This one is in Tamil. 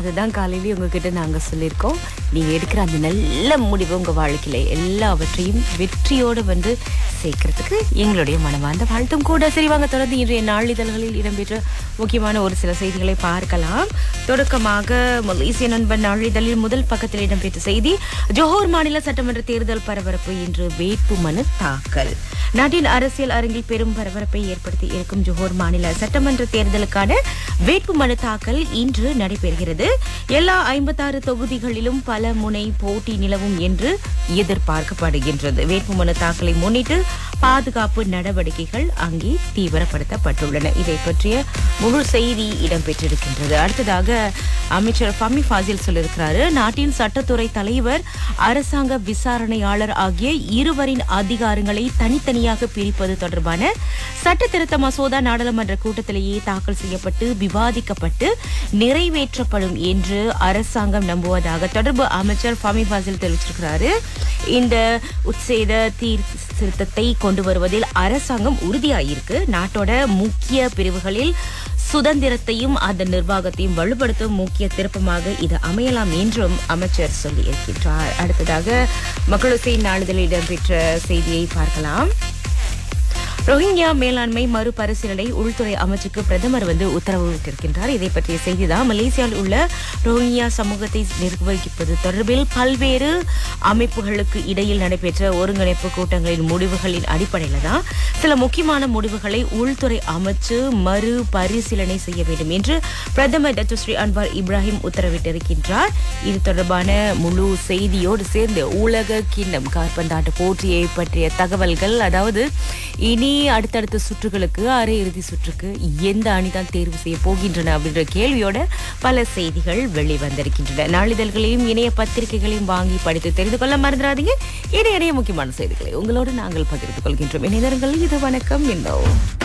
அதுதான் காலையிலேயே உங்ககிட்ட நாங்க சொல்லியிருக்கோம் நீங்க எடுக்கிற அந்த நல்ல முடிவு உங்க வாழ்க்கையில எல்லாவற்றையும் வெற்றியோடு வந்து சேர்க்கறதுக்கு எங்களுடைய மனமார்ந்த வாழ்த்தும் கூட சரி வாங்க தொடர்ந்து இன்றைய நாளிதழ்களில் இடம்பெற்ற முக்கியமான ஒரு சில செய்திகளை பார்க்கலாம் தொடக்கமாக மலேசிய நண்பன் நாளிதழில் முதல் பக்கத்தில் இடம்பெற்ற செய்தி ஜோஹர் மாநில சட்டமன்ற தேர்தல் பரபரப்பு இன்று வேட்பு மனு தாக்கல் நாட்டின் அரசியல் அரங்கில் பெரும் பரபரப்பை ஏற்படுத்தி இருக்கும் ஜோஹர் மாநில சட்டமன்ற தேர்தலுக்கான வேட்பு மனு தாக்கல் இன்று நடைபெறுகிறது எல்லா ஐம்பத்தாறு தொகுதிகளிலும் பல முனை போட்டி நிலவும் என்று எதிர்பார்க்கப்படுகின்றது வேட்புமனு தாக்கலை முன்னிட்டு பாதுகாப்பு நடவடிக்கைகள் அங்கே தீவிரப்படுத்தப்பட்டுள்ளன இதை பற்றிய முழு செய்தி இடம்பெற்றிருக்கின்றது அடுத்ததாக அமைச்சர் ஃபமி ஃபாசில் சொல்லியிருக்கிறாரு நாட்டின் சட்டத்துறை தலைவர் அரசாங்க விசாரணையாளர் ஆகிய இருவரின் அதிகாரங்களை தனித்தனியாக பிரிப்பது தொடர்பான சட்ட திருத்த மசோதா நாடாளுமன்ற கூட்டத்திலேயே தாக்கல் செய்யப்பட்டு விவாதிக்கப்பட்டு நிறைவேற்றப்படும் என்று அரசாங்கம் நம்புவதாக தொடர்பு அமைச்சர் ஃபமி ஃபாசில் தெரிவிச்சிருக்கிறாரு இந்த உட்சேத திருத்தத்தை கொண்டு வருவதில் அரசாங்கம் உறுதியாயிருக்கு நாட்டோட முக்கிய பிரிவுகளில் சுதந்திரத்தையும் அதன் நிர்வாகத்தையும் வலுப்படுத்தும் முக்கிய திருப்பமாக இது அமையலாம் என்றும் அமைச்சர் சொல்லி இருக்கின்றார் அடுத்ததாக மக்களசை நாளிதழில் இடம்பெற்ற செய்தியை பார்க்கலாம் ரோஹிங்கியா மேலாண்மை மறுபரிசீலனை உள்துறை அமைச்சுக்கு பிரதமர் வந்து உத்தரவிட்டிருக்கின்றார் இதை பற்றிய செய்திதான் மலேசியாவில் உள்ள ரோஹிங்கியா சமூகத்தை நிர்வகிப்பது தொடர்பில் பல்வேறு அமைப்புகளுக்கு இடையில் நடைபெற்ற ஒருங்கிணைப்பு கூட்டங்களின் முடிவுகளின் அடிப்படையில தான் சில முக்கியமான முடிவுகளை உள்துறை அமைச்சு மறுபரிசீலனை செய்ய வேண்டும் என்று பிரதமர் டத்து ஸ்ரீ அன்வார் இப்ராஹிம் உத்தரவிட்டிருக்கின்றார் இது தொடர்பான முழு செய்தியோடு சேர்ந்து உலக கிண்ணம் காற்பந்தாட்ட போட்டியை பற்றிய தகவல்கள் அதாவது இனி அடுத்தடுத்த சுற்றுகளுக்கு அரையிறுதி சுற்றுக்கு எந்த அணி தான் தேர்வு செய்ய போகின்றன அப்படின்ற கேள்வியோட பல செய்திகள் வெளிவந்திருக்கின்றன நாளிதழ்களையும் இணைய பத்திரிகைகளையும் வாங்கி படித்து தெரிந்து கொள்ள மறந்துடாதீங்க இடையிடையே முக்கியமான செய்திகளை உங்களோடு நாங்கள் பகிர்ந்து கொள்கின்றோம் இணையதளங்கள் இது வணக்கம் இன்னும்